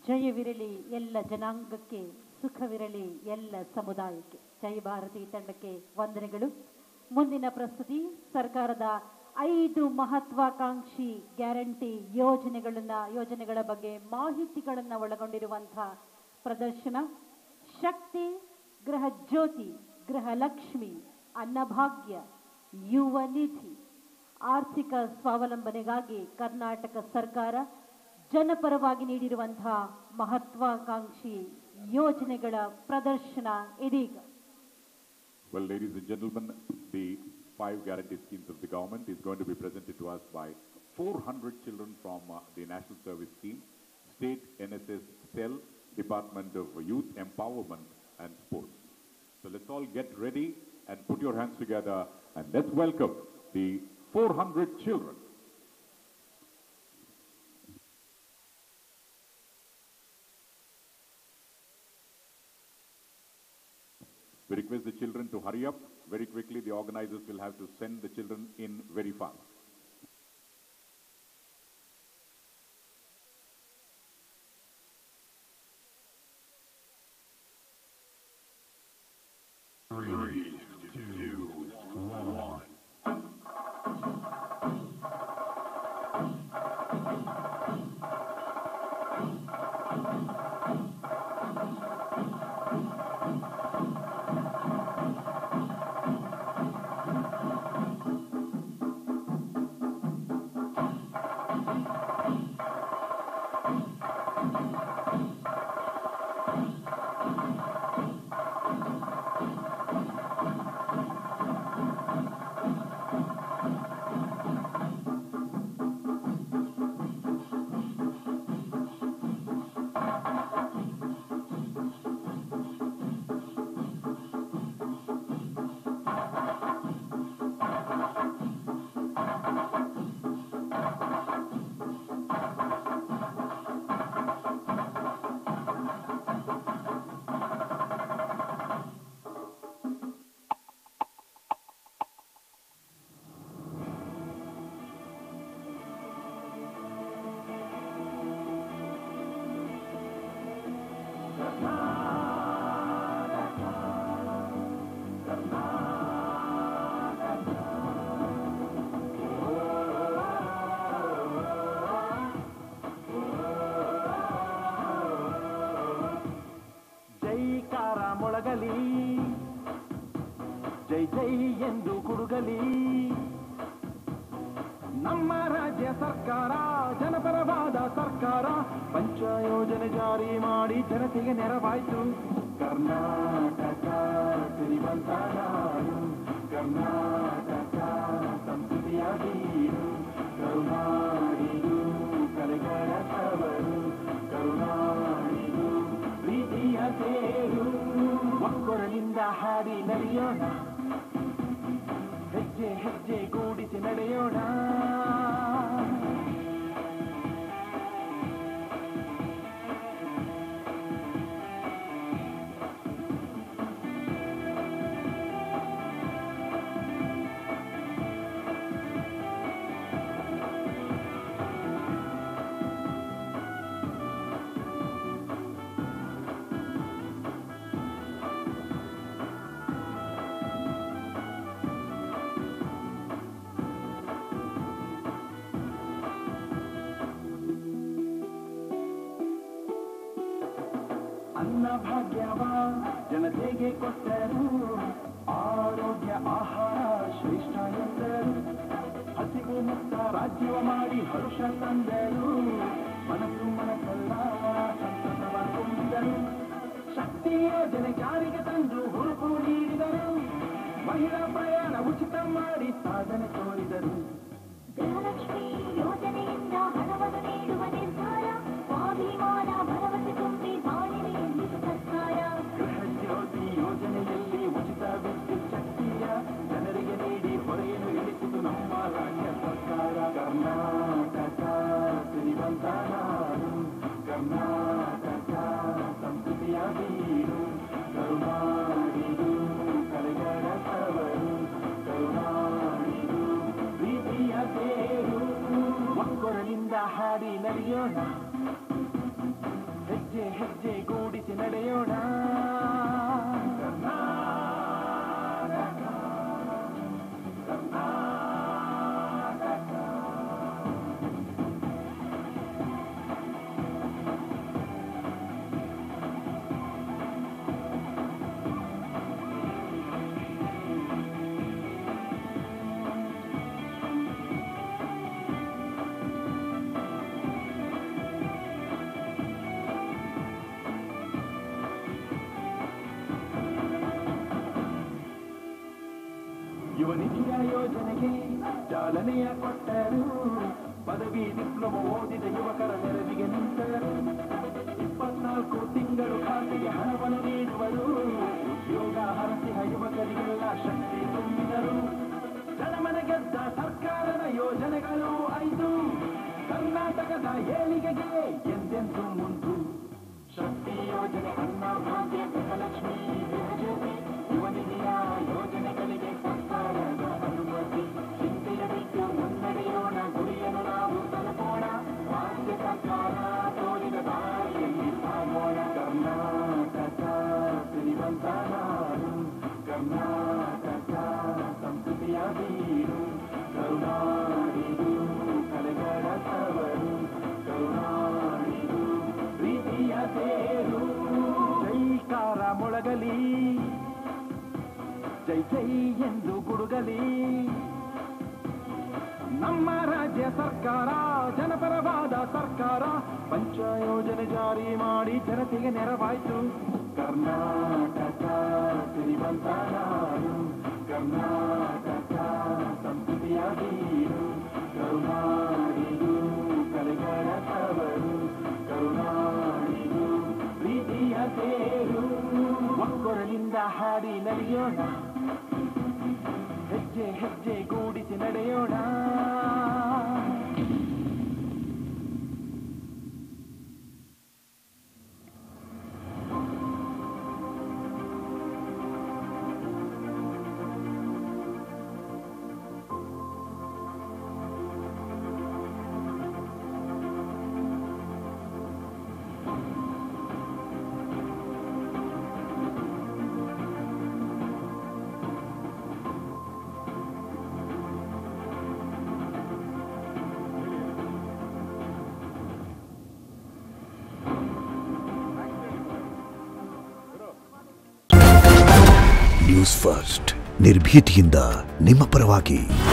ಜಯವಿರಲಿ ಎಲ್ಲ ಜನಾಂಗಕ್ಕೆ ಸುಖವಿರಲಿ ಎಲ್ಲ ಸಮುದಾಯಕ್ಕೆ ಜೈ ಭಾರತಿ ತಂಡಕ್ಕೆ ವಂದನೆಗಳು ಮುಂದಿನ ಪ್ರಸ್ತುತಿ ಸರ್ಕಾರದ ಐದು ಮಹತ್ವಾಕಾಂಕ್ಷಿ ಗ್ಯಾರಂಟಿ ಯೋಜನೆಗಳನ್ನ ಯೋಜನೆಗಳ ಬಗ್ಗೆ ಮಾಹಿತಿಗಳನ್ನ ಒಳಗೊಂಡಿರುವಂತಹ ಪ್ರದರ್ಶನ ಶಕ್ತಿ ಗೃಹ ಜ್ಯೋತಿ ಗೃಹಲಕ್ಷ್ಮಿ ಅನ್ನಭಾಗ್ಯ ಯುವ ನಿಧಿ ಆರ್ಥಿಕ ಸ್ವಾವಲಂಬನೆಗಾಗಿ ಕರ್ನಾಟಕ ಸರ್ಕಾರ ಜನಪರವಾಗಿ ನೀಡಿರುವಂತಹ ಮಹತ್ವಾಕಾಂಕ್ಷಿ ಯೋಜನೆಗಳ ಪ್ರದರ್ಶನ ಇದೀಗ Well, ladies and gentlemen, the five guarantee schemes of the government is going to be presented to us by 400 children from uh, the National Service Scheme, State NSS Cell, Department of Youth Empowerment and Sports. So let's all get ready and put your hands together and let's welcome the 400 children. We request the children to hurry up very quickly. The organizers will have to send the children in very fast. Three, two, one. ಜೈಕಾರ ಮೊಳಗಲಿ ಜೈ ಜೈ ಎಂದು ಗುಡುಗಲಿ ನಮ್ಮ ರಾಜ್ಯ ಸರ್ಕಾರ ಜನಪರವಾದ ಸರ್ಕಾರ ಪಂಚ ಯೋಜನೆ ಜಾರಿ ಮಾಡಿ ಜನತೆಗೆ ನೆರವಾಯ್ತು ಕರ್ನಾಟಕ ಸಿರಿವಂತ ನಾಡು ಕರ್ನಾಟಕ ಸಂಸ್ಕೃತಿಯ ಬೀಡು ಕರುನಾಡಿದು ಕಲೆಗಳ ತವರು ಕರುನಾಡಿದು ಪ್ರೀತಿಯ ಸೇರು ಒಕ್ಕೊರಲಿಂದ ಹಾಡಿ ನಡೆಯೋಣ ಹೆಜ್ಜೆ ಹೆಜ್ಜೆ ಗೂಡಿಸಿ ನಡೆಯೋಣ ಅನ್ನ ಭಾಗ್ಯವ ಜನತೆಗೆ ಕೊಟ್ಟರು ಆರೋಗ್ಯ ಆಹಾರ ಶ್ರೇಷ್ಠ ಎಂದರು ಹಸಿವು ಮುಕ್ತ ರಾಜ್ಯವ ಮಾಡಿ ಹರುಷ ತಂದರು ಮನಸ್ಸು ಮನಸ್ಸೆಲ್ಲ ಸಂತಸವ ತುಂಬಿದರು ಶಕ್ತಿ ಯೋಜನೆ ಜಾರಿಗೆ ತಂದು ಹುರುಪು ನೀಡಿದರು ಮಹಿಳಾ ಪ್ರಯಾಣ ಉಚಿತ ಮಾಡಿ ಸಾಧನೆ ತೋರಿದರು ಗೃಹಲಕ್ಷ್ಮಿ ಯೋಜನೆಯಿಂದ ಹಣವನ್ನು ನೀಡುವ ನಿರ್ಧಾರ ಸ್ವಾಭಿಮಾನ ಭರವಸೆ ತುಂಬಿ ಬಾಳಿವೆ ಎಂದಿತು ಸರ್ಕಾರ ಗೃಹ ಜ್ಯೋತಿ ಯೋಜನೆಯಲ್ಲಿ ಉಚಿತ ವಿದ್ಯುತ್ ಶಕ್ತಿಯ ಜನರಿಗೆ ನೀಡಿ ಹೊರೆಯನ್ನು ಇಳಿಸಿತು ನಮ್ಮ ರಾಜ್ಯ ಸರ್ಕಾರ ಕರ್ನಾಟಕ ಸಿರಿವಂತ ನಾಡು ಹೆಜ್ಜೆ ಗೂಡಿಸಿ ನಡೆಯೋಣ ಯುವ ನಿಧಿಯ ಯೋಜನೆಗೆ ಚಾಲನೆಯ ಕೊಟ್ಟರು ಪದವಿ ಡಿಪ್ಲೊಮಾ ಓದಿದ ಯುವಕರ ನೆರವಿಗೆ ನಿಂತರು ಇಪ್ಪತ್ನಾಲ್ಕು ತಿಂಗಳು ಖಾತೆಗೆ ಹಣವನ್ನು ನೀಡುವರು ಉದ್ಯೋಗ ಹರಸಿಹ ಯುವಕರಿಗೆಲ್ಲ ಶಕ್ತಿ ತುಂಬಿದರು ಜನಮನ ಗೆದ್ದ ಸರ್ಕಾರದ ಯೋಜನೆಗಳು ಐದು ಕರ್ನಾಟಕದ ಏಳಿಗೆಗೆ ಎಂದೆಂದು ಮುಂದು ಶಕ್ತಿ ಯೋಜನೆ ಅನ್ನಭಾಗ್ಯ ಗೃಹಲಕ್ಷ್ಮಿ ಗೃಹಜ್ಯೋತಿ ಯುವ ನಿಧಿಯ ಯೋಜನೆಗಳಿಗೆ ಸರ್ಕಾರದ ಅನುಮತಿ ಚಿಂತೆಯ ಬಿಟ್ಟು ಮುನ್ನಡೆಯೋಣ ಗುರಿಯನ್ನು ನಾವು ತಲುಪೋಣ ರಾಜ್ಯ ಸರ್ಕಾರ ತೋರಿದ ದಾರಿಯಲ್ಲಿ ಸಾಗೋಣ ಕರ್ನಾಟಕ ಸಿರಿವಂತ ನಾಡು ಕರ್ನಾಟಕ ಸಂಸ್ಕೃತಿಯ ಬೀಡು ಕರುನಾಡಿದು ಕಲೆಗಳ ತವರು ಕರುನಾಡಿದು ಪ್ರೀತಿಯ ತೇರು ಜೈಕಾರ ಮೊಳಗಲಿ ಜೈ ಜೈ ಎಂದು ಗುಡುಗಲಿ ನಮ್ಮ ರಾಜ್ಯ ಸರ್ಕಾರ ಜನಪರವಾದ ಸರ್ಕಾರ ಪಂಚ ಯೋಜನೆ ಜಾರಿ ಮಾಡಿ ಜನತೆಗೆ ನೆರವಾಯ್ತು ಕರ್ನಾಟಕ ಸಿರಿವಂತ ನಾಡು ಕರ್ನಾಟಕ ಸಂಸ್ಕೃತಿಯ ಬೀಡು ಕರುನಾಡಿದು ಕಲೆಗಳ ತವರು ಕರುನಾಡಿದು ಪ್ರೀತಿಯ ತೇರು ಒಕ್ಕೊರಲಿಂದ ಹಾಡಿ ನಡೆಯೋಣ ಹೆಜ್ಜೆ ಹೆಜ್ಜೆ ಗೂಡಿಸಿ ನಡೆಯೋಣ ನ್ಯೂಸ್ ಫಸ್ಟ್ ನಿರ್ಭೀತಿಯಿಂದ ನಿಮ್ಮ ಪರವಾಗಿ